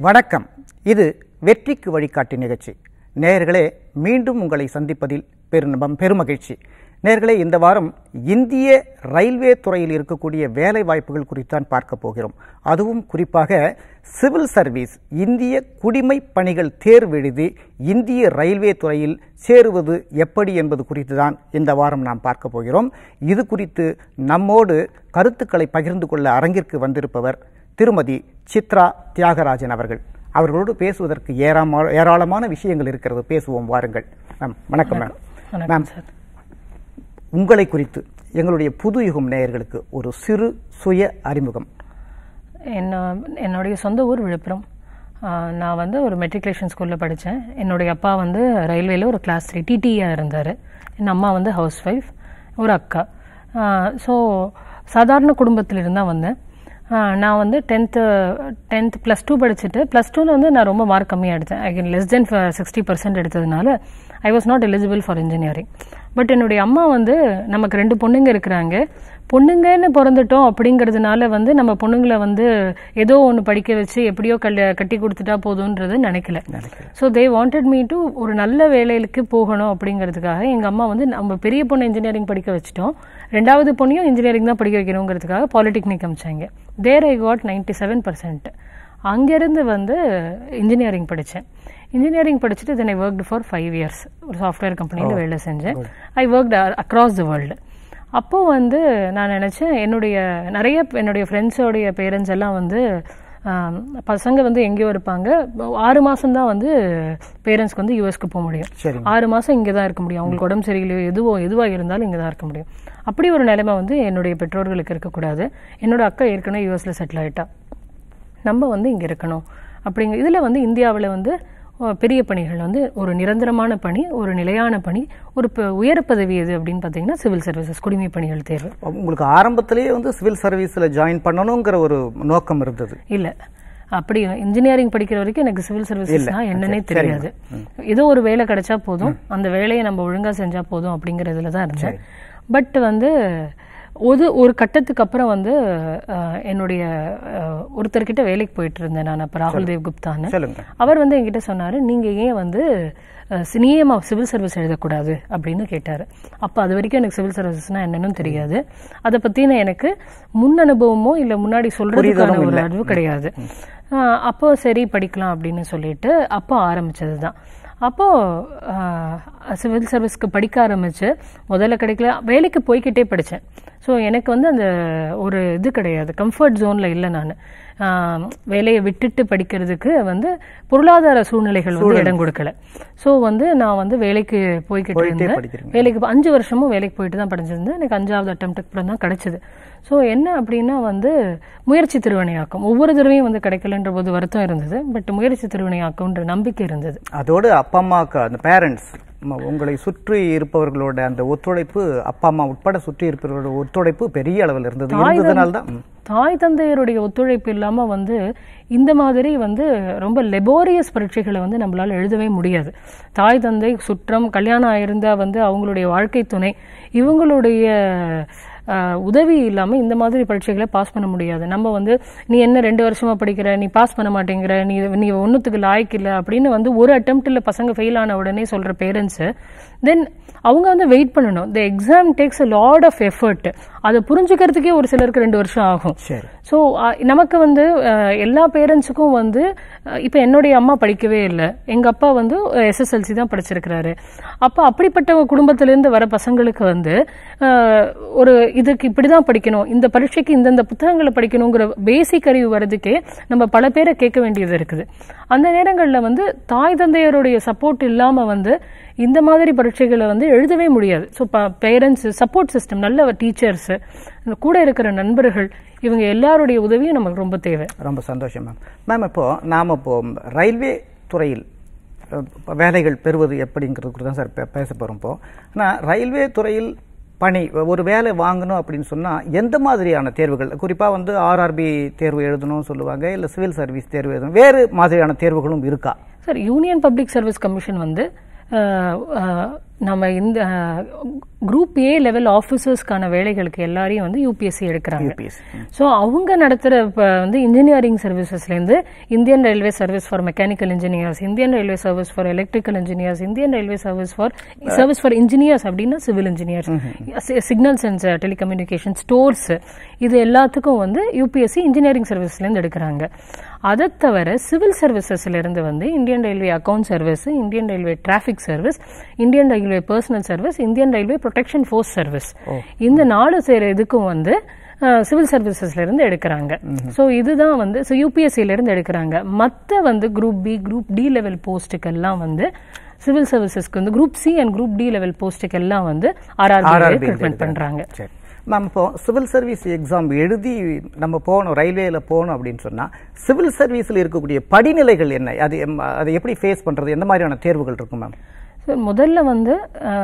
வணக்கம் இது வெற்றிக்கு வழிகாட்டி நிகழ்ச்சி நேயர்களே மீண்டும் உங்களை சந்திப்பதில் பெருநபம் பெருமகிழ்ச்சி நேயர்களே இந்த வாரம் இந்திய ரயில்வே துறையில் இருக்கக்கூடிய வேலை வாய்ப்புகள் குறித்தான் பார்க்க போகிறோம் அதுவும் குறிப்பாக சிவில் சர்வீஸ் இந்திய குடிமை பணிகள் தேர்வு எழுதி இந்திய ரயில்வே துறையில் சேருவது எப்படி என்பது குறித்து தான் இந்த வாரம் நாம் பார்க்க போகிறோம் இது குறித்து நம்மோடு கருத்துக்களை பகிர்ந்து கொள்ள அரங்கிற்கு வந்திருப்பவர் திருமதி சித்ரா தியாகராஜன் அவர்கள் அவர்களோடு பேசுவதற்கு ஏராளமான ஏராளமான விஷயங்கள் இருக்கிறது பேசுவோம் வாருங்கள் மேம் வணக்கம் மேம் வணக்கம் மேம் சார் உங்களை குறித்து எங்களுடைய புது யுகம் நேயர்களுக்கு ஒரு சிறு சுய அறிமுகம் என்ன என்னுடைய சொந்த ஊர் விழுப்புரம் ஆஹ் நான் வந்து ஒரு மெட்ரிகுலேஷன் ஸ்கூலில் படித்தேன் என்னுடைய அப்பா வந்து ரயில்வேல ஒரு கிளாஸ் த்ரீ டிடியாக இருந்தார் என் அம்மா வந்து ஹவுஸ் ஒய்ஃப் ஒரு அக்கா ஸோ சாதாரண குடும்பத்திலிருந்து தான் வந்தேன் ஆஹ் நான் வந்து டென்த்து டென்த் ப்ளஸ் டூ படிச்சுட்டு ப்ளஸ் டூவில் வந்து நான் ரொம்ப மார்க் கம்மியாக எடுத்தேன் I less then sixty percent எடுத்ததுனால I was not eligible for engineering but என்னுடைய அம்மா வந்து நமக்கு ரெண்டு பொண்ணுங்க இருக்கிறாங்க பொண்ணுங்கன்னு பிறந்துட்டோம் அப்படிங்கிறதுனால வந்து நம்ம பொண்ணுங்களை வந்து ஏதோ ஒன்று படிக்க வச்சு எப்படியோ கல்ல கட்டி கொடுத்துட்டா போதுன்றது நினைக்கல so they wanted me to ஒரு நல்ல வேலைகளுக்கு போகணும் அப்படிங்கிறதுக்காக எங்கள் அம்மா வந்து நம்ம பெரிய பொண்ணு இன்ஜினியரிங் படிக்க வச்சிட்டோம் ரெண்டாவது பொண்ணையும் இன்ஜினியரிங் தான் படிக்க வைக்கணுங்கிறதுக்காக பாலிடெக்னிக் அமிச்சாங்க there I got ninety seven percent அங்கேருந்து வந்து இன்ஜினியரிங் படித்தேன் இன்ஜினியரிங் படிச்சுட்டு then I worked for five years ஒரு சாஃப்ட்வேர் கம்பெனியில் வேலை செஞ்சேன் I worked across the world அப்போ வந்து நான் நினச்சேன் என்னுடைய நிறைய என்னுடைய ஃப்ரெண்ட்ஸோடைய பேரண்ட்ஸ் எல்லாம் வந்து ஆம், பசங்க வந்து எங்கேயோ இருப்பாங்க ஆறு மாதம் தான் வந்து பேரண்ட்ஸ்க்கு வந்து யூஎஸ்க்கு போக முடியும் சரிங்க ஆறு மாதம் இங்கே தான் இருக்க முடியும் அவங்களுக்கு உடம்பு சரியில்லையோ எதுவோ எதுவாக இருந்தாலும் இங்கே தான் இருக்க முடியும் அப்படி ஒரு நிலைமை வந்து என்னுடைய பெற்றோர்களுக்கு இருக்கக்கூடாது என்னோட அக்கா ஏற்கனவே யூஎஸில் செட்டில் ஆயிட்டா நம்ம வந்து இங்கே இருக்கணும் அப்படிங்க இதில் வந்து இந்தியாவில் வந்து அஹ், பெரிய பணிகள் வந்து ஒரு நிரந்தரமான பணி ஒரு நிலையான பணி ஒரு ப- உயர் பதவி எது அப்படின்னு பார்த்தீங்கன்னா சிவில் சர்வீசஸ் குடிமை பணிகள் தேர்வு உங்களுக்கு ஆரம்பத்திலேயே வந்து சிவில் சர்வீஸில் ஜாயின் பண்ணணுங்கிற ஒரு நோக்கம் இருந்தது இல்ல அப்படி இன்ஜினியரிங் படிக்கிற வரைக்கும் எனக்கு சிவில் சர்வீசஸ்னா என்னன்னே தெரியாது ஏதோ ஒரு வேலை கிடைச்சா போதும் அந்த வேலையை நம்ம ஒழுங்கா செஞ்சா போதும் அப்படிங்கறதுல தான் இருந்தேன் பட் வந்து ஒரு ஒரு கட்டத்துக்கு அப்புறம் வந்து அஹ், என்னுடைய அஹ், ஒருத்தர்கிட்ட வேலைக்கு போயிட்டு இருந்தேன் நான் அப்ப ராகுல் தேவ் குப்தான்னு சொல்லுங்க அவர் வந்து என்கிட்ட சொன்னாரு நீங்க ஏன் வந்து அஹ், சினியமா சிவில் சர்வீஸ் எழுதக்கூடாது அப்படின்னு கேட்டாரு அப்ப அது வரைக்கும் எனக்கு சிவில் சர்வீஸ்னா என்னன்னு தெரியாது அதை பத்தின எனக்கு முன் அனுபவமோ இல்ல முன்னாடி சொல்றதுக்கான ஒரு அறிவு கிடையாது அஹ், அப்போ சரி படிக்கலாம் அப்படின்னு சொல்லிட்டு அப்போ ஆரம்பிச்சதுதான் அப்போ சிவில் சர்வீஸ்க்கு படிக்க ஆரம்பிச்சு முதல்ல கிடைக்கல வேலைக்கு போய்க்கிட்டே படித்தேன் ஸோ எனக்கு வந்து அந்த ஒரு இது கிடையாது கம்ஃபர்ட் ஜோனில் இல்லை நான் வேலையை விட்டுட்டு படிக்கிறதுக்கு வந்து பொருளாதார சூழ்நிலைகள் வந்து இடம் கொடுக்கல ஸோ வந்து நான் வந்து வேலைக்கு போய்கிட்டு இருந்தேன் படிக்கிறீங்க. வேலைக்கு போ- அஞ்சு வருஷமும் வேலைக்கு போயிட்டு தான் படிச்சிருந்தேன் எனக்கு அஞ்சாவது அட்டம்ப்டுக்கு அப்புறம் தான் கிடைச்சது ஸோ என்ன அப்படின்னா வந்து முயற்சி திருவினையாக்கம் ஒவ்வொரு தடவையும் வந்து கிடைக்கலன்ற போது வருத்தம் இருந்தது பட் முயற்சி திருவினையாக்கம்ன்ற நம்பிக்கை இருந்தது அதோடு அப்பா அம்மாவுக்கு அந்த பேரண்ட்ஸ் உங்களை சுற்றி இருப்பவர்களோட அந்த ஒத்துழைப்பு அப்பா அம்மா உட்பட சுற்றி இருப்பவர்களோட ஒத்துழைப்பு பெரிய அளவில் இருந்தது இருந்ததுனால தான் ம். தாய் தந்தையருடைய ஒத்துழைப்பு இல்லாம வந்து இந்த மாதிரி வந்து ரொம்ப லெபோரியஸ் பரீட்சைகளை வந்து நம்மளால எழுதவே முடியாது தாய் தந்தை சுற்றம் கல்யாணம் ஆயிருந்தா வந்து அவங்களுடைய வாழ்க்கை துணை இவங்களுடைய ஆஹ், உதவி இல்லாம இந்த மாதிரி பரீட்சைகளை பாஸ் பண்ண முடியாது நம்ம வந்து நீ என்ன ரெண்டு வருஷமா படிக்கிற நீ பாஸ் பண்ண மாட்டேங்கிற நீ நீ ஒன்றுத்துக்கு லாய்க்கு இல்லை அப்படின்னு வந்து ஒரு அட்டம்ப்ட்ல பசங்க ஃபெயில் ஆன உடனே சொல்ற பேரண்ட்ஸ் தென் அவங்க வந்து வெயிட் பண்ணணும் the exam takes a lot of effort அதை புரிஞ்சுக்கிறதுக்கே ஒரு சிலருக்கு ரெண்டு வருஷம் ஆகும் சரி ஸோ நமக்கு வந்து அஹ், எல்லா பேரண்ட்ஸுக்கும் வந்து அஹ், இப்போ என்னுடைய அம்மா படிக்கவே இல்லை எங்க அப்பா வந்து எஸ்எஸ்எல்சி தான் படிச்சிருக்கிறாரு அப்போ அப்படிப்பட்ட ஒரு குடும்பத்திலேருந்து வர பசங்களுக்கு வந்து அஹ், ஒரு இதுக்கு இப்படிதான் படிக்கணும் இந்த பரீட்சைக்கு இந்தந்த புத்தகங்களை படிக்கணுங்கிற பேசிக் அறிவு வர்றதுக்கே நம்ம பல பேரை கேட்க வேண்டியது இருக்குது அந்த நேரங்களில் வந்து தாய் தந்தையருடைய சப்போர்ட் இல்லாம வந்து இந்த மாதிரி பரீட்சைகளை வந்து எழுதவே முடியாது ஸோ பேரண்ட்ஸ் சப்போர்ட் சிஸ்டம் நல்ல டீச்சர்ஸ் கூட இருக்கிற நண்பர்கள் இவங்க எல்லாருடைய உதவியும் நமக்கு ரொம்ப தேவை ரொம்ப சந்தோஷம் மேம் மேம் இப்போ நாம் இப்போ ரயில்வே துறையில் அஹ், வேலைகள் பெறுவது எப்படிங்கிறது குறித்து தான் சார் பே- பேச போகிறோம் இப்போ ஆனால் ரயில்வே துறையில் பணி ஒரு வேலை வாங்கணும் அப்படின்னு சொன்னால் எந்த மாதிரியான தேர்வுகள் குறிப்பாக வந்து ஆர்ஆர்பி தேர்வு எழுதணும்னு சொல்லுவாங்க இல்லை சிவில் சர்வீஸ் தேர்வு எழுதணும் வேறு மாதிரியான தேர்வுகளும் இருக்கா sir union public service commission வந்து அஹ், அஹ், நம்ம இந்த குரூப் ஏ லெவல் ஆஃபீஸர்ஸ்க்கான வேலைகளுக்கு எல்லாரையும் வந்து யூபிஎஸ்சி எடுக்கிறாங்க UPSC. ஸோ அவங்க நடத்துகிற இப்போ வந்து இன்ஜினியரிங் சர்வீசஸ்லேருந்து Indian railway service for mechanical engineers Indian railway service for electrical engineers Indian railway service for service for engineers அப்படின்னா civil engineers signals and telecommunication stores இது எல்லாத்துக்கும் வந்து யூபிஎஸ்சி இன்ஜினியரிங் சர்வீஸ்லேருந்து எடுக்கிறாங்க அதை தவிர சிவில் சர்வீசஸ்ல இருந்து வந்து Indian railway account service Indian railway traffic service Indian railway personnel service Indian railway protection force service இந்த நாலு சேர இதுக்கும் வந்து சிவில் சர்வீசஸ்ல இருந்து எடுக்கிறாங்க ஸோ இதுதான் வந்து ஸோ யூபிஎஸ்சில இருந்து எடுக்கிறாங்க மற்ற வந்து group B group D level போஸ்ட்டுக்கெல்லாம் வந்து சிவில் சர்வீசஸ்க்கு வந்து group C and group D level போஸ்ட்டுக்கெல்லாம் வந்து ஆர்ஆர்பி RRB ரெக்ரூட்மெண்ட் பண்றாங்க சரி மேம் இப்போ சிவில் சர்வீஸ் எக்ஸாம் எழுதி நம்ம போகணும் ரயில்வேல போகணும் அப்படின்னு சொன்னா சிவில் சர்வீஸ்ல இருக்கக்கூடிய படிநிலைகள் என்ன அது எம்- அதை எப்படி ஃபேஸ் பண்றது எந்த மாதிரியான தேர்வுகள் இருக்கும் மேம் சார் முதல்ல வந்து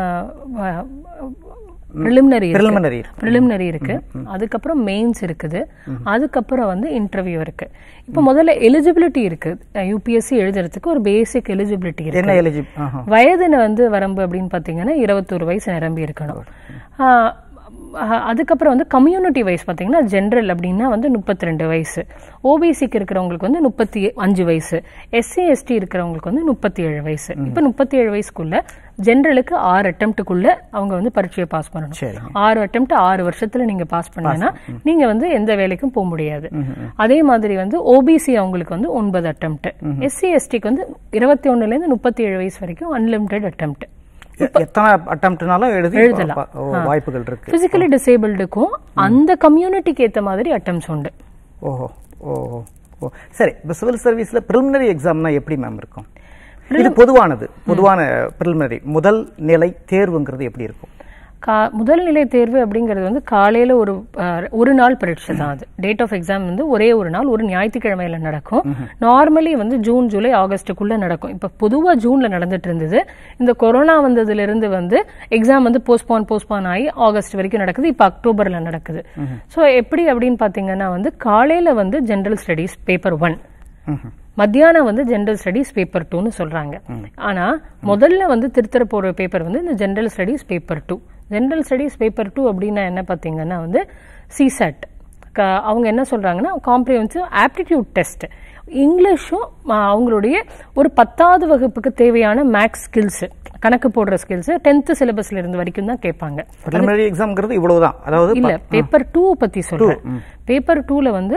ப்ரிலிமினரி Preliminary. ப்ரிலிமினரி இருக்கு அதுக்கப்புறம் மெயின்ஸ் இருக்குது அதுக்கப்புறம் வந்து இன்டர்வியூ இருக்கு இப்போ முதல்ல எலிஜிபிலிட்டி இருக்கு யூபிஎஸ்சி எழுதுறதுக்கு ஒரு பேசிக் எலிஜிபிலிட்டி இருக்கு என்ன எலிஜி ஆஹா வயதுன வந்து வரம்பு அப்படின்னு பார்த்தீங்கன்னா இருபத்தொரு வயசு நிரம்பி இருக்கணும் ஆஹ் அஹ் அதுக்கப்புறம் வந்து கம்யூனிட்டி வைஸ் பார்த்தீங்கன்னா ஜென்ரல் அப்படின்னா வந்து முப்பத்தி ரெண்டு வயசு ஓபிசிக்கு இருக்கிறவங்களுக்கு வந்து முப்பத்தி அஞ்சு வயசு எஸ்சி எஸ்டி இருக்கிறவங்களுக்கு வந்து முப்பத்தி ஏழு வயசு இப்போ முப்பத்தி ஏழு வயசுக்குள்ள ஜென்ரலுக்கு ஆறு அட்டம்ப்ட்டுக்குள்ள அவங்க வந்து பரீட்சையை பாஸ் பண்ணணும் சரி ஆறு அட்டம்ப்ட் ஆறு வருஷத்துல நீங்க பாஸ் பண்ணீங்கன்னா நீங்க வந்து எந்த வேலைக்கும் போக முடியாது அதே மாதிரி வந்து ஓபிசி அவங்களுக்கு வந்து ஒன்பது அட்டம்ப்ட் எஸ்சி எஸ்டிக்கு வந்து இருபத்தி ஒண்ணுல இருந்து முப்பத்தி ஏழு வயசு வரைக்கும் அன்லிமிட்டெட் அட்டம்ப்ட் எ- எத்தனை அட்டம்ப்ட்னாலும் எழுதி எழுதலாம். ப- ஓ, வாய்ப்புகள் இருக்கு பிசிக்கலி டிசேபிள்டுக்கும் அந்த கம்யூனிட்டிக்கு ஏத்த மாதிரி அட்டம்ஸ் உண்டு ஓஹோ ஓஹோ ஓ சரி இப்போ சிவில் சர்வீஸ்ல ப்ரிலிமினரி எக்ஸாம்னா எப்படி மேம் இருக்கும் இது பொதுவானது பொதுவான ப்ரிலிமினரி முதல் நிலை தேர்வுங்கிறது எப்படி இருக்கும் கா முதல் நிலை தேர்வு அப்படிங்கிறது வந்து காலையில ஒரு அஹ், ஒரு நாள் பரீட்சை தான் அது டேட் ஆஃப் எக்ஸாம் வந்து ஒரே ஒரு நாள் ஒரு ஞாயிற்றுக்கிழமையில நடக்கும் நார்மலி வந்து ஜூன் ஜூலை ஆகஸ்ட்டுக்குள்ள நடக்கும் இப்ப பொதுவா ஜூன்ல நடந்துட்டு இருந்தது இந்த கொரோனா வந்ததுல இருந்து வந்து எக்ஸாம் வந்து போஸ்ட்பான் போஸ்ட்பான் ஆகி ஆகஸ்ட் வரைக்கும் நடக்குது இப்ப அக்டோபர்ல நடக்குது சோ எப்படி அப்படின்னு பாத்தீங்கன்னா வந்து காலையில வந்து ஜெனரல் ஸ்டடீஸ் பேப்பர் ஒன் ம்ஹும். மத்தியானம் வந்து ஜெனரல் ஸ்டடீஸ் பேப்பர் டூன்னு சொல்றாங்க ஆனா முதல்ல வந்து திருத்தர போற பேப்பர் வந்து இந்த general studies paper two general studies paper two அப்படின்னா என்ன பார்த்தீங்கன்னா வந்து சிசெட் அவங்க என்ன சொல்றாங்கன்னா காம்ப்ரிஹென்சிவ் ஆப்டிடியூட் டெஸ்ட் இங்கிலீஷும் ஆ, அவங்களுடைய ஒரு பத்தாவது வகுப்புக்கு தேவையான மேக்ஸ் ஸ்கில்ஸ் கணக்கு போடுற ஸ்கில்ஸ் டென்த் சிலபஸ்ல இருந்து வரைக்கும் தான் கேட்பாங்க ப்ரிலிமினரி எக்ஸாம்ங்கிறது இவ்வளவுதான் அதாவது இல்ல பேப்பர் டூ பத்தி சொல்றேன் பேப்பர் டூல வந்து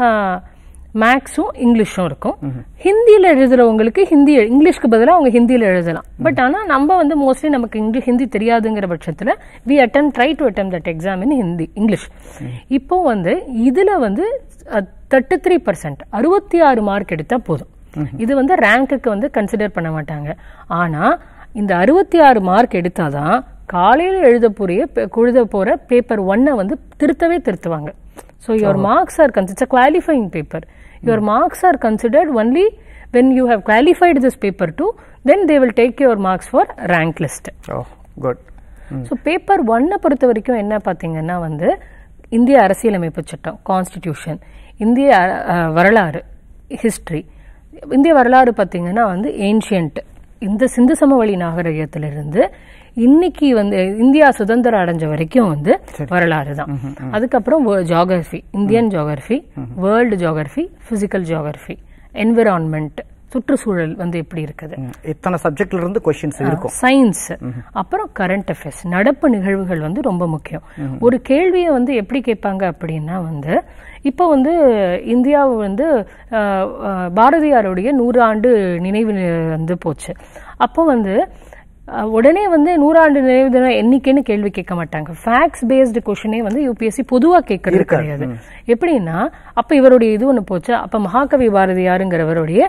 மேக்ஸும் இங்கிலீஷும் இருக்கும் ஹிந்தியில எழுதுறவங்களுக்கு ஹிந்தி இங்கிலீஷ்க்கு பதிலா அவங்க ஹிந்தியில எழுதலாம் பட் ஆனா நம்ம வந்து மோஸ்ட்லி நமக்கு இங்கிலீஷ் ஹிந்தி தெரியாதுங்கிற பட்சத்துல we attempt try to attempt that exam in Hindi English இப்போ வந்து இதுல வந்து தேர்ட்டி த்ரீ பர்சன்ட் அறுபத்தி ஆறு மார்க் எடுத்தா போதும் இது வந்து ரேங்க்குக்கு வந்து கன்சிடர் பண்ண மாட்டாங்க ஆனா இந்த அறுபத்தி ஆறு மார்க் எடுத்தாதான் காலையில எழுத போறிய எழுத போற பேப்பர் ஒன்னை வந்து திருத்தவே திருத்துவாங்க so your marks are consider qualifying paper your marks are considered only when you have qualified this paper two then they will take your marks for rank list oh good so paper ஒன்னை பொறுத்த வரைக்கும் என்ன பார்த்தீங்கன்னா வந்து இந்திய அரசியலமைப்பு சட்டம் constitution இந்திய அ- அ, வரலாறு ஹிஸ்டரி இந்திய வரலாறு பார்த்தீங்கன்னா வந்து ஏன்ஷியன்ட் இந்த சிந்து சமவெளி நாகரிகத்திலிருந்து இன்னைக்கு வந்து இந்தியா சுதந்திரம் அடைஞ்ச வரைக்கும் வந்து வரலாறு தான் அதுக்கப்புறம் geography Indian geography world geography physical geography environment சுற்றுச்சூழல் வந்து எப்படி இருக்குது ம். இத்தனை சப்ஜெக்ட்ல இருந்து கொஸ்டின்ஸ் இருக்கும் சயின்ஸ் அப்புறம் கரண்ட் அஃபேர்ஸ் நடப்பு நிகழ்வுகள் வந்து ரொம்ப முக்கியம் ஒரு கேள்வியை வந்து எப்படி கேட்பாங்க அப்படின்னா வந்து இப்போ வந்து இந்தியா வந்து அஹ், அஹ், பாரதியாருடைய நூறாண்டு நினைவு வந்து போச்சு அப்போ வந்து அஹ், உடனே வந்து நூறாண்டு நினைவு தினம் எண்ணிக்கைன்னு கேள்வி கேட்க மாட்டாங்க ஃபேக்ட்ஸ் பேஸ்டு கொஷனே வந்து யூபிஎஸ்சி பொதுவா கேட்கறது கிடையாது எப்படின்னா அப்ப இவருடைய இது ஒண்ணு போச்சு அப்ப மகாகவி பாரதியாருங்கிறவருடைய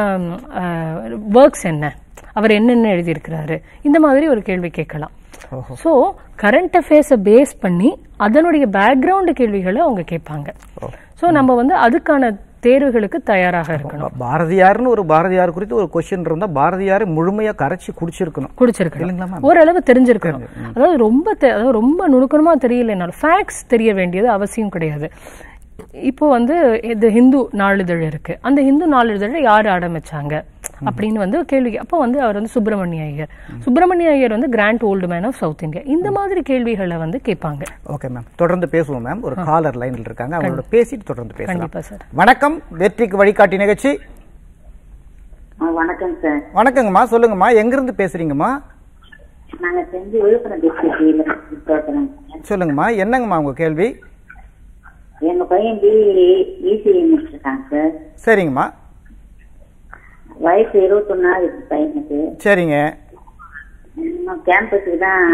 ஒர்க்ஸ் என்ன அவர் என்னென்ன எழுதியிருக்கிறாரு இந்த மாதிரி ஒரு கேள்வி கேட்கலாம் சோ கரண்ட் அஃபேர்ஸை பேஸ் பண்ணி அதனுடைய பேக்ரவுண்ட் கேள்விகளை அவங்க கேட்பாங்க சோ நம்ம வந்து அதுக்கான தேர்வுகளுக்கு தயாராக இருக்கணும் பாரதியார்னு ஒரு பாரதியார் குறித்து ஒரு கொஸ்டின் இருந்தா பாரதியாரை முழுமையா கரைச்சி குடிச்சிருக்கணும் குடிச்சிருக்கணும் இல்லைங்களா மேம் ஓரளவு தெரிஞ்சிருக்கணும் அதாவது ரொம்ப தெ- அதாவது ரொம்ப நுணுக்கமா தெரியலனாலும் ஃபேக்ட்ஸ் தெரிய வேண்டியது அவசியம் கிடையாது இப்போ வந்து இது ஹிந்து நாளிதழ் இருக்கு அந்த ஹிந்து நாளிதழை யார் ஆரம்பிச்சாங்க அப்படின்னு வந்து கேள்வி அப்போ வந்து அவர் வந்து சுப்பிரமணிய ஐயர் சுப்பிரமணிய ஐயர் வந்து grand old man of South India இந்த மாதிரி கேள்விகளை வந்து கேட்பாங்க ஓகே மேம் தொடர்ந்து பேசுவோம் மேம் ஒரு காலர் லைன்ல இருக்காங்க அவங்களோட பேசிட்டு தொடர்ந்து பேசலாம் கண்டிப்பா சார் வணக்கம் வெற்றிக்கு வழிகாட்டி நிகழ்ச்சி ஆ, வணக்கம் சார் வணக்கங்கம்மா சொல்லுங்கம்மா எங்கிருந்து பேசுறீங்கம்மா நாங்க செஞ்சு விழுப்புரம் டிஸ்ட்ரிக்ட்ல பேசுறோம் சொல்லுங்கம்மா என்னங்கம்மா உங்க கேள்வி எங்க பையன் பிஇ இசிஐ முடிச்சிருக்காங்க சார் சரிங்கம்மா வயசு இருபத்தொன்னா இருக்கு பையனுக்கு சரிங்க இன்னும் கேம்பஸுக்கு தான்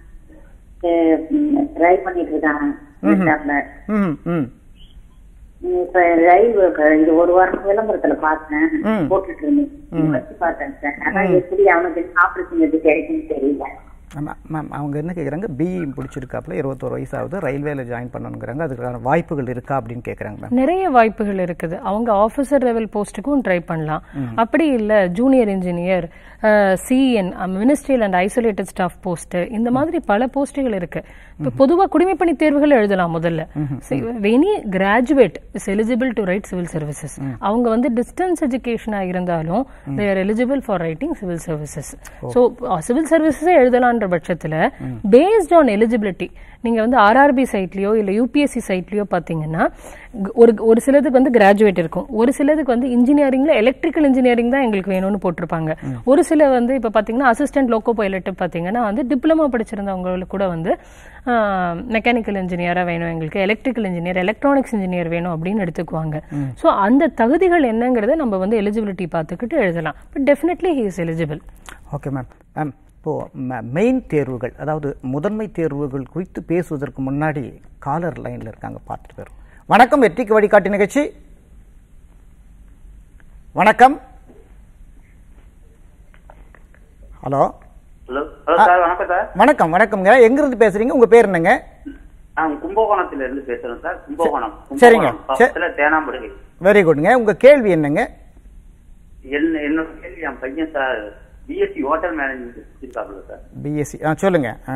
ட்ரை பண்ணிட்டு இருக்காங்க லேப்டாப்ல. ம் ம் இப்ப ரயில் இது ஒரு வாரம் விளம்பரத்துல பார்த்தேன் ம். போட்டுட்டு இருந்தேன் வச்சு பார்த்தேன் சார் ஆனா எப்படி அவனுக்கு ஆபரேஷன் எது கிடைக்குன்னு தெரியல ஆமாம் மேம் அவங்க என்ன கேட்குறாங்க பிஇ பிடிச்சிருக்காப்புல இருபத்தோரு வயசு ஆகுது ரயில்வேல ஜாயின் பண்ணணுங்கிறாங்க அதுக்கான வாய்ப்புகள் இருக்கா அப்படின்னு கேட்குறாங்க மேம் நிறைய வாய்ப்புகள் இருக்குது அவங்க ஆஃபீஸர் லெவல் போஸ்ட்டுக்கும் ட்ரை பண்ணலாம் அப்படி இல்ல junior engineer CN ministerial and isolated staff post இந்த மாதிரி பல போஸ்ட்டுகள் இருக்கு இப்போ பொதுவா குடிமைப்பணி தேர்வுகள் எழுதலாம் முதல்ல any graduate is eligible to write civil services அவங்க வந்து டிஸ்டன்ஸ் எஜுகேஷனா இருந்தாலும் they are eligible for writing civil services so civil சர்வீசஸே எழுதலான்ற பட்சத்துல பேஸ்ட் ஆன் எலிஜிபிலிட்டி நீங்க வந்து ஆர்ஆர்பி சைட்லயோ இல்ல யூபிஎஸ்சி சைட்லயோ பாத்தீங்கன்னா க- ஒரு ஒரு சிலதுக்கு வந்து கிராஜுவேட் இருக்கும் ஒரு சிலதுக்கு வந்து இன்ஜினியரிங்ல எலக்ட்ரிக்கல் இன்ஜினியரிங் தான் எங்களுக்கு வேணும்னு போட்டிருப்பாங்க ஒரு சில வந்து இப்ப பாத்தீங்கன்னா அசிஸ்டன்ட் லோக்கோ பைலட் பாத்தீங்கன்னா வந்து டிப்ளமோ படிச்சிருந்தவங்களுக்கு கூட வந்து மெக்கானிக்கல் இன்ஜினியரா வேணும் எங்களுக்கு எலக்ட்ரிக்கல் இன்ஜினியர் எலக்ட்ரானிக்ஸ் இன்ஜினியர் வேணும் அப்படின்னு எடுத்துக்குவாங்க சோ அந்த தகுதிகள் என்னங்கிறத நம்ம வந்து எலிஜிபிலிட்டி பார்த்துக்கிட்டு எழுதலாம் but definitely he is eligible okay ma'am ma'am இப்போ மெயின் தேர்வுகள் அதாவது முதன்மை தேர்வுகள் குறித்து பேசுவதற்கு முன்னாடி காலர் லைன்ல இருக்காங்க பார்த்துட்டு போயிரும் வணக்கம் வெற்றிக்கு வழிகாட்டி நிகழ்ச்சி வணக்கம் ஹலோ ஹலோ ஹலோ சார் வணக்கம் சார் வணக்கம் வணக்கம்ங்க எங்கிருந்து பேசுறீங்க உங்க பேர் என்னங்க நான் கும்பகோணத்துல இருந்து பேசுறேன் சார் கும்பகோணம் சரிங்க. கும்பகோணம் பக்கத்துல தேனாம்படுகை வெரி குட்ங்க உங்க கேள்வி என்னங்க என்ன என்னோட கேள்வி என் பையன் சார் பிஎஸ்சி ஹோட்டல் மேனேஜ்மெண்ட் வச்சிருக்காப்புல சார் பிஎஸ்சி ஆ சொல்லுங்க ஆ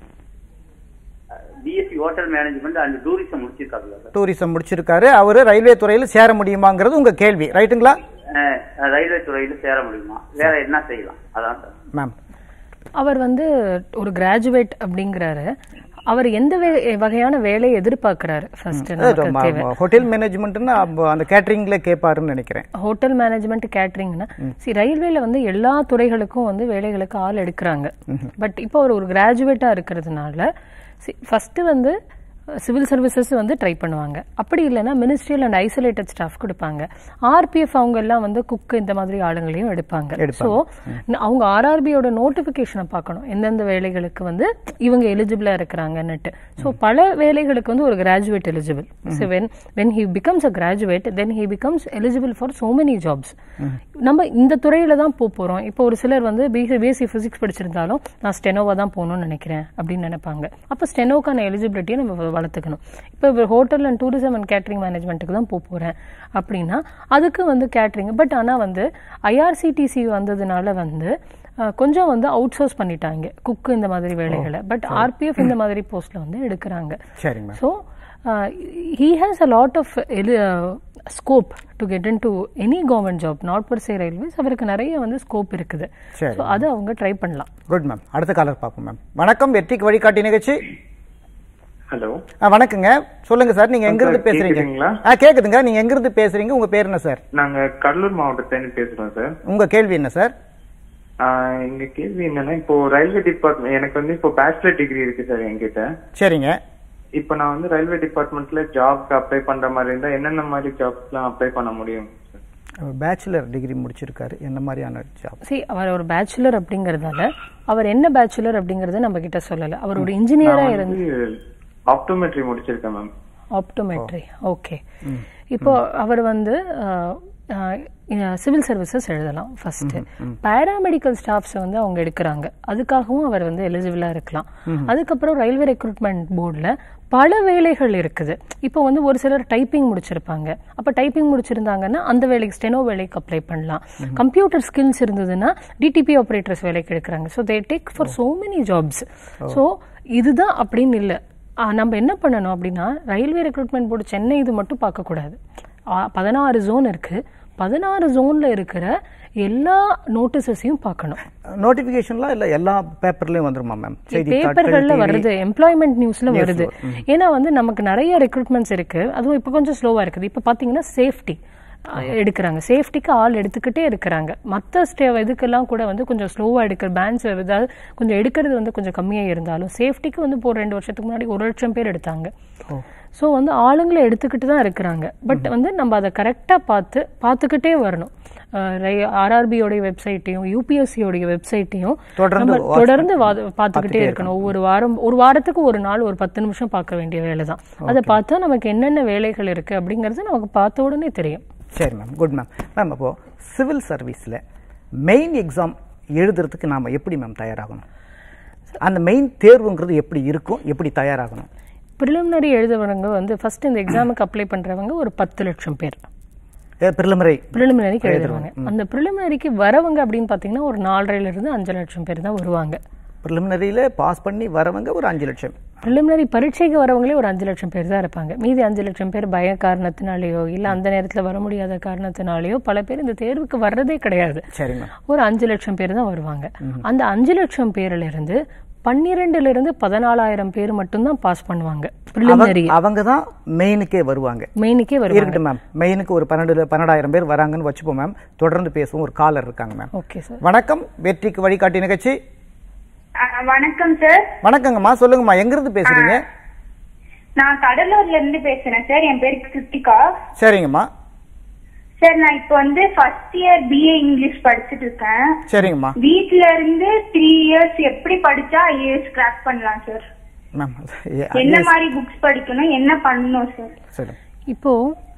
BSc hotel management and tourism முடிச்சிருக்காப்புல சார் டூரிசம் முடிச்சிருக்காரு அவரு ரயில்வே துறையில் சேர முடியுமாங்கிறது உங்க கேள்வி ரைட்டுங்களா அஹ், ரயில்வே துறையில சேர முடியுமா வேற என்ன செய்யலாம் அதான் சார் மேம் அவர் வந்து ஒரு கிராஜுவேட் அப்படிங்கிறாரு அவர் எந்த வே- வகையான வேலையை எதிர்பார்க்கிறாரு ஃபர்ஸ்ட் தேவை ஹோட்டல் மேனேஜ்மெண்ட்னா அந்த கேட்டரிங்ல கேட்பாருன்னு நினைக்கிறேன் ஹோட்டல் மேனேஜ்மெண்ட் கேட்டரிங்னா சி ரயில்வேல வந்து எல்லா துறைகளுக்கும் வந்து வேலைகளுக்கு ஆள் எடுக்கிறாங்க பட் இப்போ ஒரு ஒரு கிராஜுவேட்டா இருக்கிறதுனால ஃபர்ஸ்ட் வந்து சிவில் சர்வீசஸ் வந்து ட்ரை பண்ணுவாங்க அப்படி இல்லைன்னா மினிஸ்ட்ரியல் அண்ட் ஐசோலேட்டட் ஸ்டாஃப் கொடுப்பாங்க ஆர்பிஎஃப் அவங்க எல்லாம் வந்து குக் இந்த மாதிரி ஆளுங்களையும் எடுப்பாங்க ஸோ அவங்க ஆர்ஆர்பியோட நோட்டிபிகேஷனை பார்க்கணும் எந்தெந்த வேலைகளுக்கு வந்து இவங்க எலிஜிபிளா இருக்கிறாங்கன்னுட்டு ஸோ பல வேலைகளுக்கு வந்து ஒரு graduate eligible so when when he becomes a graduate then he becomes eligible for so many jobs நம்ம இந்த துறையில தான் போக போறோம் இப்போ ஒரு சிலர் வந்து பிசி பிஎஸ்சி பிசிக்ஸ் படிச்சிருந்தாலும் நான் ஸ்டெனோவா தான் போகணும்னு நினைக்கிறேன் அப்படின்னு நினைப்பாங்க அப்போ ஸ்டெனோக்கான எலிஜிபிலிட்டியை நம்ம வ- வளர்த்துக்கணும் இப்போ hotel and tourism and catering மேனேஜ்மெண்ட்டுக்கு தான் போக போறேன் அப்படின்னா அதுக்கு வந்து கேட்டரிங் பட் ஆனா வந்து ஐஆர்சிடிசி வந்ததுனால வந்து அஹ், கொஞ்சம் வந்து அவுட் சோர்ஸ் பண்ணிட்டாங்க குக்கு இந்த மாதிரி வேலைகளை பட் ஆர்பிஎஃப் இந்த மாதிரி போஸ்ட்ல வந்து எடுக்கிறாங்க சரிங்க ma'am So uh, he has a lot of uh, scope to get into any government job, not per se railways. அவருக்கு நிறைய வந்து ஸ்கோப் இருக்குது சரி. ஸோ அதை அவங்க ட்ரை பண்ணலாம் குட் மேம் அடுத்த காலர் பார்ப்போம் மேம் வணக்கம் வெற்றிக்கு வழிகாட்டி நிகழ்ச்சி ஹலோ ஆ, வணக்கங்க சொல்லுங்க சார் நீங்க எங்கிருந்து சார், பேசுறீங்க கேக்குதுங்களா? ஆ கேக்குதுங்க நீங்க எங்கிருந்து பேசுறீங்க உங்க பேர் என்ன சார் நாங்க கடலூர் மாவட்டத்துல பேசுறோம் சார் உங்க கேள்வி என்ன சார் ஆஹ் எங்க கேள்வி என்னன்னா இப்போ ரயில்வே டிபார்ட்மெண்ட் எனக்கு வந்து இப்போ பேச்சுலர் டிகிரி இருக்கு சார் என்கிட்ட சரிங்க இப்போ நான் வந்து ரயில்வே டிபார்ட்மெண்ட்ல ஜாப்க்கு அப்ளை பண்ற மாதிரி இருந்தா என்னென்ன மாதிரி ஜாப்ஸ்லாம் அப்ளை பண்ண முடியும் சார் பேச்சுலர் டிகிரி முடிச்சிருக்காரு என்ன மாதிரியான ஜாப் see அவர் ஒரு பேச்சுலர் அப்படிங்கறதால அவர் என்ன பேச்சுலர் அப்படிங்கறத நம்ம கிட்ட சொல்லல அவர் ஒரு இன்ஜினியரா நான் இருந்து வந்து ஆப்டோமெட்ரி முடிச்சிருக்கேன் மேம் ஆப்டோமெட்ரி ஓகே இப்போ அவர் வந்து சிவில் சர்வீசஸ் எழுதலாம் ஃபர்ஸ்ட் பேராமெடிக்கல் ஸ்டாஃப்ஸ் வந்து அவங்க எடுக்கிறாங்க அதுக்காகவும் அவர் வந்து எலிஜிபிளா இருக்கலாம் அதுக்கப்புறம் ரயில்வே ரெக்ரூட்மெண்ட் போர்டில் பல வேலைகள் இருக்குது இப்போ வந்து ஒரு சிலர் டைப்பிங் முடிச்சிருப்பாங்க அப்ப டைப்பிங் முடிச்சிருந்தாங்கன்னா அந்த வேலைக்கு ஸ்டெனோ வேலைக்கு அப்ளை பண்ணலாம் கம்ப்யூட்டர் ஸ்கில்ஸ் இருந்ததுன்னா டிடிபி ஆப்ரேட்டர்ஸ் வேலைக்கு எடுக்கிறாங்க so they take for so many jobs so இதுதான் அப்படின்னு இல்லை ஆ, நம்ம என்ன பண்ணணும் அப்படின்னா ரயில்வே ரெக்ரூட்மெண்ட் போர்டு சென்னை இது மட்டும் பார்க்கக்கூடாது ஆ, பதினாறு ஜோன் இருக்கு பதினாறு ஜோன்ல இருக்கிற எல்லா நோட்டீசஸையும் பார்க்கணும் நோட்டிபிகேஷன்லாம் இல்ல எல்லா பேப்பர்லயும் வந்துருமா மேம் பேப்பர்கள்ல வருது எம்ப்ளாய்மெண்ட் நியூஸ்ல வருது ஏன்னா வந்து நமக்கு நிறைய ரெக்ரூட்மெண்ட்ஸ் இருக்கு அதுவும் இப்போ கொஞ்சம் ஸ்லோவா இருக்குது இப்போ பாத்தீங்கன்னா சேஃப்டி எடுக்கிறாங்க சேஃப்டிக்கு ஆள் எடுத்துக்கிட்டே இருக்கிறாங்க மற்ற ஸ்டே இதுக்கெல்லாம் கூட வந்து கொஞ்சம் ஸ்லோவா எடுக்கிற பேன்ஸ் ஏதாவது கொஞ்சம் எடுக்கிறது வந்து கொஞ்சம் கம்மியா இருந்தாலும் சேஃப்டிக்கு வந்து இப்போ ஒரு ரெண்டு வருஷத்துக்கு முன்னாடி ஒரு லட்சம் பேர் எடுத்தாங்க ஸோ வந்து ஆளுங்களை எடுத்துக்கிட்டு தான் இருக்கிறாங்க பட் வந்து நம்ம அதை கரெக்டாக பார்த்து பார்த்துக்கிட்டே வரணும் ஆர்ஆர்பியோடைய வெப்சைட்டையும் யூபிஎஸ்சியோடைய வெப்சைட்டையும் தொடர்ந்து நம்ம watch தொடர்ந்து வாத- பார்த்துக்கிட்டே இருக்கணும் ஒவ்வொரு வாரம் ஒரு வாரத்துக்கு ஒரு நாள் ஒரு பத்து நிமிஷம் பார்க்க வேண்டிய வேலை தான் அதை பார்த்தா நமக்கு என்னென்ன வேலைகள் இருக்கு அப்படிங்கிறது நமக்கு பார்த்த உடனே தெரியும் சரி மேம் குட் மேம் மேம் அப்போ சிவில் சர்வீஸ்ல மெயின் எக்ஸாம் எழுதுறதுக்கு நாம எப்படி மேம் தயாராகணும் அந்த மெயின் தேர்வுங்கிறது எப்படி இருக்கும் எப்படி தயாராகணும் ப்ரிலிமினரி எழுதுறவங்க வந்து ஃபர்ஸ்ட் இந்த எக்ஸாமுக்கு அப்ளை பண்றவங்க ஒரு பத்து லட்சம் பேர் பிரிலிமரை ப்ரிலிமினரிக்கு எழுதுவாங்க அந்த ப்ரிலிமினரிக்கு வரவங்க அப்படின்னு பார்த்தீங்கன்னா ஒரு நாலரைல இருந்து அஞ்சு லட்சம் பேர் தான் வருவாங்க ப்ரிலிமினரியில பாஸ் பண்ணி வரவங்க ஒரு அஞ்சு லட்சம் ப்ரிலிமினரி பரீட்சைக்கு வரவங்களே ஒரு அஞ்சு லட்சம் பேர் தான் இருப்பாங்க மீதி அஞ்சு லட்சம் பேர் பய காரணத்தினாலேயோ இல்ல அந்த நேரத்துல வர முடியாத காரணத்தினாலேயோ பல பேர் இந்த தேர்வுக்கு வர்றதே கிடையாது சரி மேம் ஒரு அஞ்சு லட்சம் பேர் தான் வருவாங்க அந்த அஞ்சு லட்சம் பேர்ல இருந்து பன்னிரெண்டுல இருந்து பதினாலாயிரம் பேர் மட்டும்தான் பாஸ் பண்ணுவாங்க ப்ரிலிமினரி அவங்க தான் மெயினுக்கே வருவாங்க மெயினுக்கே வருவாங்க இருக்கட்டும் மேம் மெயினுக்கு ஒரு பன்னெண்டு பன்னெண்டாயிரம் பேர் வராங்கன்னு வச்சுப்போம் மேம் தொடர்ந்து பேசுவோம் ஒரு காலர் இருக்காங்க மேம் ஓகே சார் வணக்கம் வெற்றிக்கு வழிகாட்டி நிகழ்ச்சி அஹ் வணக்கம் சார் வணக்கங்கம்மா சொல்லுங்கம்மா எங்கிருந்து பேசுறீங்க நான் கடலூர்ல இருந்து பேசுறேன் சார் என் பேரு கிருத்திகா சரிங்கம்மா சார் நான் இப்போ வந்து ஃபர்ஸ்ட் இயர் பிஏ இங்கிலீஷ் படிச்சுட்டு இருக்கேன் சரிங்கம்மா வீட்ல இருந்து த்ரீ இயர்ஸ் எப்படி படிச்சா ஐஏஎஸ் கிராக் பண்ணலாம் சார் மேம் என்ன மாதிரி புக்ஸ் படிக்கணும் என்ன பண்ணணும் சார் சரி இப்போ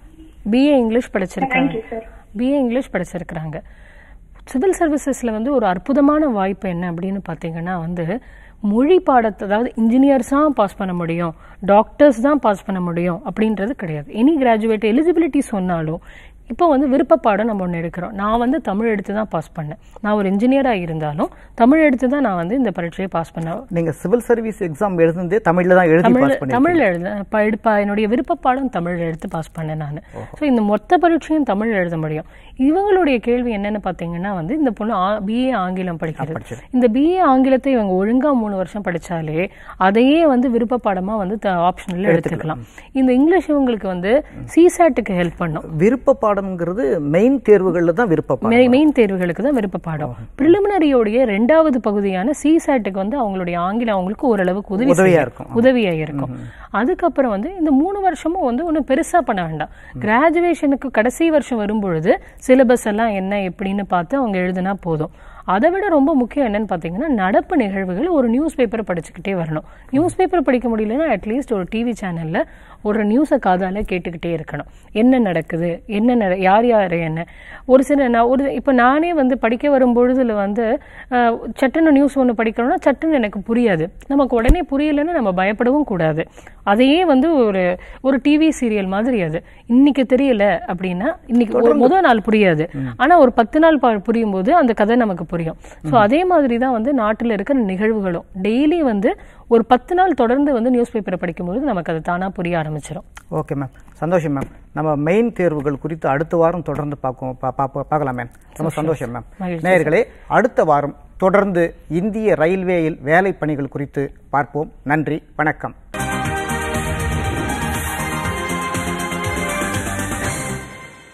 பிஏ இங்கிலீஷ் படிச்சிருக்காங்க தேங்க்யூ சார் பிஏ இங்கிலீஷ் படிச்சிருக்கிறாங்க சிவில் சர்வீசஸ்ல வந்து ஒரு அற்புதமான வாய்ப்பு என்ன அப்படின்னு பார்த்தீங்கன்னா வந்து மொழி பாடத்தை அதாவது இன்ஜினியர்ஸ் தான் பாஸ் பண்ண முடியும் டாக்டர்ஸ் தான் பாஸ் பண்ண முடியும் அப்படின்றது கிடையாது எனி கிராஜுவேட் எலிஜிபிலிட்டி சொன்னாலும் இப்போ வந்து விருப்ப பாடம் நம்ம ஒன்று எடுக்கிறோம் நான் வந்து தமிழ் எடுத்து தான் பாஸ் பண்ணேன் நான் ஒரு இன்ஜினியராக இருந்தாலும் தமிழ் எடுத்து தான் நான் வந்து இந்த பரீட்சையை பாஸ் பண்ணேன் நீங்க சிவில் சர்வீஸ் எக்ஸாம் எழுதுனதே தமிழ்ல தான் எழுதி தமிழ் பாஸ் பண்ணி தமிழ்ல எழுத ப- எடுப்பா என்னுடைய விருப்ப பாடம் தமிழ்ல எடுத்து பாஸ் பண்ணேன் நான் ஸோ இந்த மொத்த பரீட்சையும் தமிழ்ல எழுத முடியும் இவங்களுடைய கேள்வி என்னன்னு பாத்தீங்கன்னா வந்து இந்த பொண்ணு பிஏ ஆங்கிலம் படிக்கிறது இந்த பிஏ ஆங்கிலத்தை இவங்க ஒழுங்கா மூணு வருஷம் படிச்சாலே அதையே வந்து விருப்ப பாடமா வந்து ஆப்ஷனல் எடுத்துக்கலாம் இந்த இங்கிலீஷ் இவங்களுக்கு வந்து சிசாட்டுக்கு ஹெல்ப் பண்ணும் விருப்ப பாடம்ங்கிறது மெயின் தேர்வுகள்ல தான் விருப்ப பாடம் மெ- மெயின் தேர்வுகளுக்கு தான் விருப்ப பாடம் பிரிலிமினரியோடைய ரெண்டாவது பகுதியான சிசாட்டுக்கு வந்து அவங்களுடைய ஆங்கிலம் அவங்களுக்கு ஓரளவுக்கு உதவி உதவியா செய்யும். இருக்கும். உதவியா இருக்கும் அதுக்கப்புறம் வந்து இந்த மூணு வருஷமும் வந்து ஒன்றும் பெருசா பண்ண வேண்டாம் கிராஜுவேஷனுக்கு கடைசி வருஷம் வரும்பொழுது சிலபஸ் எல்லாம் என்ன எப்படின்னு பார்த்து அவங்க எழுதுனா போதும் அதை விட ரொம்ப முக்கியம் என்னன்னு பார்த்தீங்கன்னா நடப்பு நிகழ்வுகள் ஒரு நியூஸ் பேப்பரை படிச்சுக்கிட்டே வரணும் நியூஸ் பேப்பர் படிக்க முடியலன்னா அட்லீஸ்ட் ஒரு டிவி சேனல்ல ஒரு நியூஸை காதால கேட்டுக்கிட்டே இருக்கணும் என்ன நடக்குது என்ன நட யார் யார் என்ன ஒரு சில நான் ஒரு இப்போ நானே வந்து படிக்க வரும்பொழுதுல வந்து அஹ், சட்டுன்னு நியூஸ் ஒன்று படிக்கிறோம்னா சட்டுன்னு எனக்கு புரியாது நமக்கு உடனே புரியலைன்னு நம்ம பயப்படவும் கூடாது அதையே வந்து ஒரு ஒரு டிவி சீரியல் மாதிரி அது இன்னைக்கு தெரியல அப்படின்னா இன்னைக்கு ஒரு முதல் நாள் புரியாது ஆனா ஒரு பத்து நாள் பா- புரியும் போது அந்த கதை நமக்கு புரியும் ஸோ அதே மாதிரி தான் வந்து நாட்டில் இருக்கிற நிகழ்வுகளும் டெய்லி வந்து ஒரு பத்து நாள் தொடர்ந்து வந்து நியூஸ் பேப்பரை படிக்கும்போது நமக்கு அது தானா புரிய ஆரம்பிச்சிடும் ஓகே மேம் சந்தோஷம் மேம் நம்ம மெயின் தேர்வுகள் குறித்து அடுத்த வாரம் தொடர்ந்து பார்க்கும் பா- பா- பார்க்கலாம் மேம் ரொம்ப சந்தோஷம் மேம் மகிழ்ச்சி, நேயர்களே அடுத்த வாரம் தொடர்ந்து இந்திய ரயில்வேயில் வேலை பணிகள் குறித்து பார்ப்போம் நன்றி வணக்கம்